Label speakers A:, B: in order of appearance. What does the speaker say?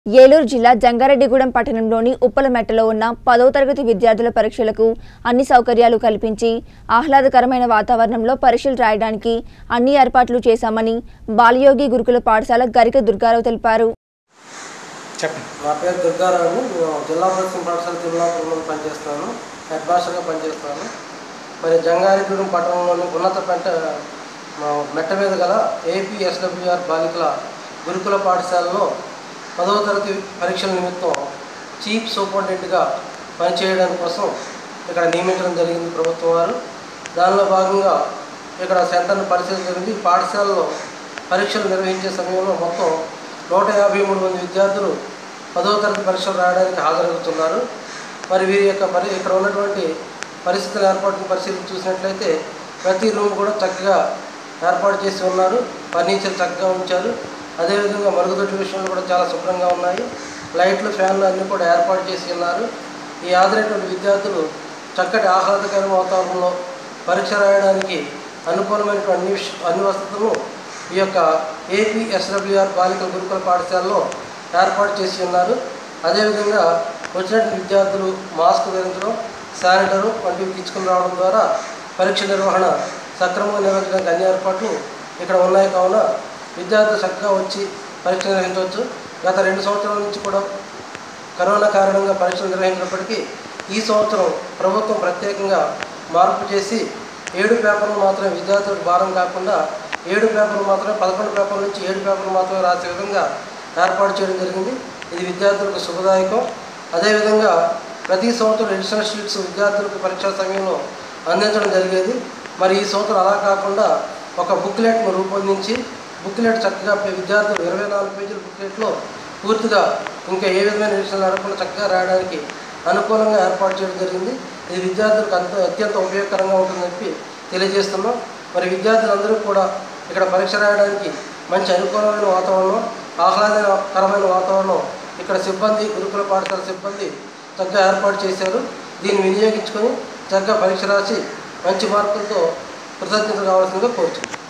A: ఏలూరు జిల్లా జంగారెడ్డిగూడెం పట్టణంలోని ఉప్పలమెట్టలో ఉన్న పదవ తరగతి విద్యార్థుల పరీక్షలకు అన్ని సౌకర్యాలు కల్పించి ఆహ్లాదకరమైన వాతావరణంలో పరీక్షలు రాయడానికి అన్ని ఏర్పాట్లు చేశామని బాలయోగి గురుకుల పాఠశాల గరిక దుర్గారావు తెలిపారు
B: చెప్పండి
C: నా పేరు దుర్గారావు నేను జిల్లా పరిషత్ పాఠశాల తిరుమలాపురంలో పనిచేస్తాను హెడ్ మాస్టర్గా పనిచేస్తాను మరి జంగారెడ్డిగూడెం పట్టణంలోని ఉన్నత పెంట మా మెట్ట మీద గల ఏపీ ఎస్డబ్ల్యూఆర్ బాలికల గురుకుల పాఠశాలలో పదవ తరగతి పరీక్షల నిమిత్తం చీఫ్ సూపరింటెండెంట్గా పనిచేయడం కోసం ఇక్కడ నియమించడం జరిగింది ప్రభుత్వం వారు దానిలో భాగంగా ఇక్కడ సెంటర్ను పరిశీలన జరిగింది ఈ పాఠశాలలో పరీక్షలు నిర్వహించే సమయంలో మొత్తం నూట యాభై మూడు మంది విద్యార్థులు పదవ తరగతి పరీక్షలు రాయడానికి హాజరవుతున్నారు మరి వీరి యొక్క పరి ఇక్కడ ఉన్నటువంటి పరిస్థితుల ఏర్పాటును పరిశీలించి చూసినట్లయితే ప్రతి రూమ్ కూడా చక్కగా ఏర్పాటు చేసి ఉన్నారు ఫర్నిచర్ చక్కగా ఉంచారు అదేవిధంగా మరుగుదొడ్డి విషయంలో కూడా చాలా శుభ్రంగా ఉన్నాయి లైట్లు ఫ్యాన్లు అన్నీ కూడా ఏర్పాటు చేసి ఉన్నారు ఈ హాజరైనటువంటి విద్యార్థులు చక్కటి ఆహ్లాదకరమైన వాతావరణంలో పరీక్ష రాయడానికి అనుకూలమైనటువంటి అన్ని విష అన్ని వసతులను ఈ యొక్క ఏపీ ఎస్డబ్ల్యూఆర్ బాలికల గురుకుల పాఠశాలలో ఏర్పాటు చేసి ఉన్నారు అదేవిధంగా వచ్చినటువంటి విద్యార్థులు మాస్క్ ధరించడం శానిటరు వంటివి తీసుకుని రావడం ద్వారా పరీక్ష నిర్వహణ సక్రమంగా నిర్వహించడానికి అన్ని ఏర్పాట్లు ఇక్కడ ఉన్నాయి కావున విద్యార్థులు చక్కగా వచ్చి పరీక్ష నిర్వహించవచ్చు గత రెండు సంవత్సరాల నుంచి కూడా కరోనా కారణంగా పరీక్షలు నిర్వహించినప్పటికీ ఈ సంవత్సరం ప్రభుత్వం ప్రత్యేకంగా మార్పు చేసి ఏడు పేపర్లు మాత్రమే విద్యార్థులకు భారం కాకుండా ఏడు పేపర్లు మాత్రమే పదకొండు పేపర్ల నుంచి ఏడు పేపర్లు మాత్రమే రాసే విధంగా ఏర్పాటు చేయడం జరిగింది ఇది విద్యార్థులకు శుభదాయకం అదేవిధంగా ప్రతి సంవత్సరం ఎడిషనల్ షీట్స్ విద్యార్థులకు పరీక్షా సమయంలో అందించడం జరిగేది మరి ఈ సంవత్సరం అలా కాకుండా ఒక బుక్లెట్ను రూపొందించి బుక్లెట్ చక్కగా విద్యార్థులు ఇరవై నాలుగు పేజీల బుక్లెట్లో పూర్తిగా ఇంకా ఏ విధమైన విషయాలు నడపకుండా చక్కగా రాయడానికి అనుకూలంగా ఏర్పాటు చేయడం జరిగింది ఇది విద్యార్థులకు అంత అత్యంత ఉపయోగకరంగా ఉంటుందని చెప్పి తెలియజేస్తున్నాం మరి విద్యార్థులందరూ కూడా ఇక్కడ పరీక్ష రాయడానికి మంచి అనుకూలమైన వాతావరణం ఆహ్లాదకరమైన వాతావరణం ఇక్కడ సిబ్బంది గురుకుల పాఠశాల సిబ్బంది చక్కగా ఏర్పాటు చేశారు దీన్ని వినియోగించుకొని చక్కగా పరీక్ష రాసి మంచి మార్కులతో కృతజ్ఞత కావాల్సిందిగా కోరుతున్నాను